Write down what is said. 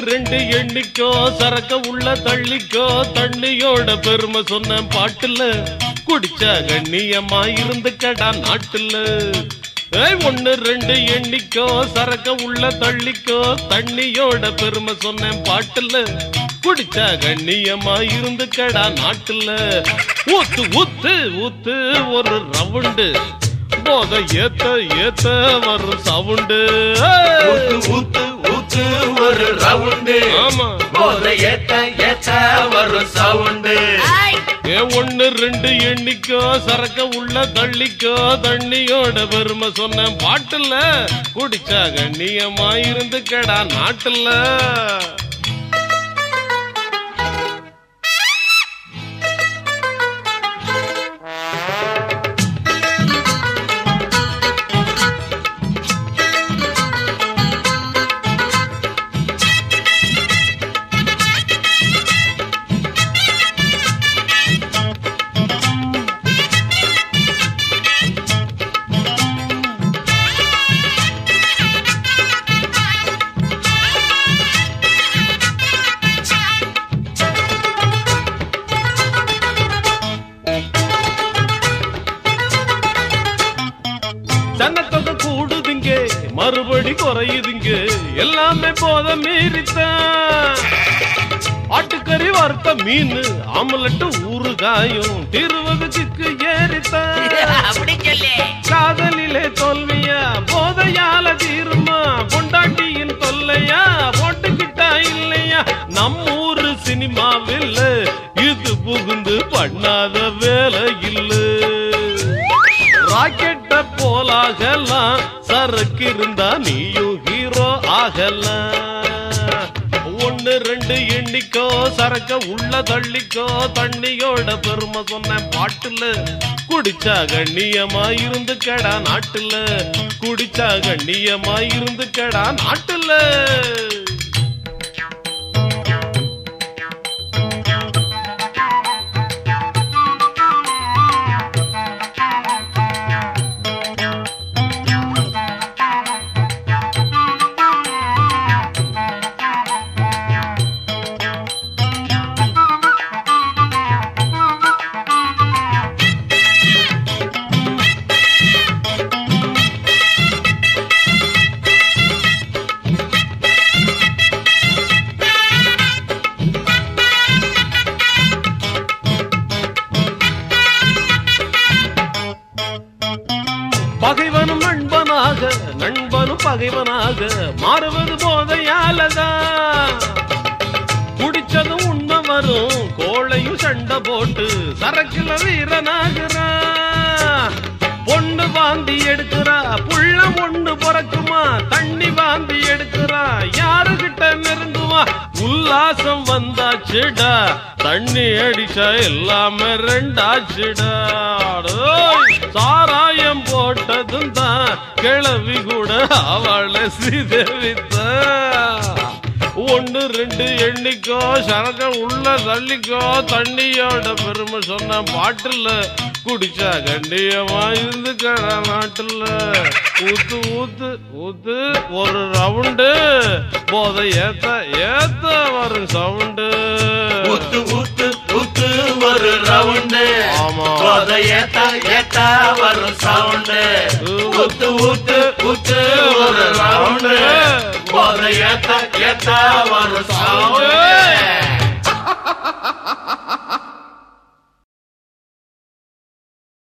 ரெண்டு எண்ணிக்கோ சரக்க உள்ள தள்ளிக்கோ தண்ணியோட பெருமை சொன்ன பாட்டுல குடிச்சா கண்ணியமா இருந்து கடா நாட்டுல ஏய் ஒன்னு ரெண்டு எண்ணிக்கோ சரக்க உள்ள தள்ளிக்கோ தண்ணியோட பெருமை சொன்னேன் பாட்டுல குடிச்சா கண்ணியமா இருந்து கடா நாட்டுல ஊத்து ஊத்து ஊத்து ஒரு ரவுண்டு போத ஏத்த ஏத்த வரும் சவுண்டு ஊத்து ஊத்து ஊத்து ஒரு ரவுண்டு ஆமா போத ஏத்த ஏத்த வரும் சவுண்டு ஏ ஒண்ணு ரெண்டு எண்ணிக்கோ சரக்க உள்ள தள்ளிக்கோ தண்ணியோட பெருமை சொன்ன பாட்டுல குடிச்சா கண்ணியமா இருந்து கடா நாட்டுல ஜனத்தொகை கூடுதுங்க மறுபடி குறையுதுங்க எல்லாமே போத மீறித்தான் ஆட்டுக்கறி வறுத்த மீன் ஆம்லெட்டு ஊறுகாயும் திருவது சிக்கு ஏறித்தான் அப்படி சொல்லு காதலிலே தோல்வியா போதையால தீருமா பொண்டாட்டியின் தொல்லையா போட்டுக்கிட்டா இல்லையா நம்ம ஊரு சினிமாவில் இது புகுந்து பண்ணாத வேலை இல்ல ராக்கெட்ட போலாகலாம் சரக்கு இருந்தா நீயும் ஹீரோ ஆகலாம் ஒன்னு ரெண்டு எண்ணிக்கோ சரக்க உள்ள தள்ளிக்கோ தண்ணியோட பெருமை சொன்ன பாட்டுல குடிச்சா கண்ணியமா இருந்து கடா நாட்டுல குடிச்சா கண்ணியமா இருந்து கடா நாட்டுல பகைவனும் நண்பனாக நண்பனும் பகைவனாக மாறுவது போதையாலதான் குடிச்சதும் உண்மை வரும் கோழையும் சண்டை போட்டு சரக்குல வீரனாகிறான் பொண்ணு வாந்தி எடுக்கிறா புள்ள ஒண்ணு பிறக்குமா தண்ணி வாந்தி எடுக்கிறா யாருகிட்ட நெருங்குவா உல்லாசம் வந்தாச்சுடா தண்ணி அடிச்சா எல்லாமே ரெண்டாச்சுடா அடோய், சாராயம் போட்டதும் தான் கிளவி கூட அவளை சிதவித்தான் ஒன்னு ரெண்டு எண்ணிக்கோ சரக்க உள்ள தள்ளிக்கோ தண்ணியோட பெருமை சொன்ன பாட்டுல குடிச்சா கண்டியமா இருந்து கட நாட்டுல ஊத்து ஊத்து ஊத்து ஒரு ரவுண்டு போதை ஏத்த ஏத்த வரும் சவுண்டு ஊத்து ஊத்து ஊத்து ஒரு ரவுண்டு ஆமா. போத ஏத்த ஏத்த வரும் சவுண்டு ஊத்து ஊத்து ஊத்து ஒரு ரவுண்டு போத ஏத்த ஏத்த வரும் சவுண்டு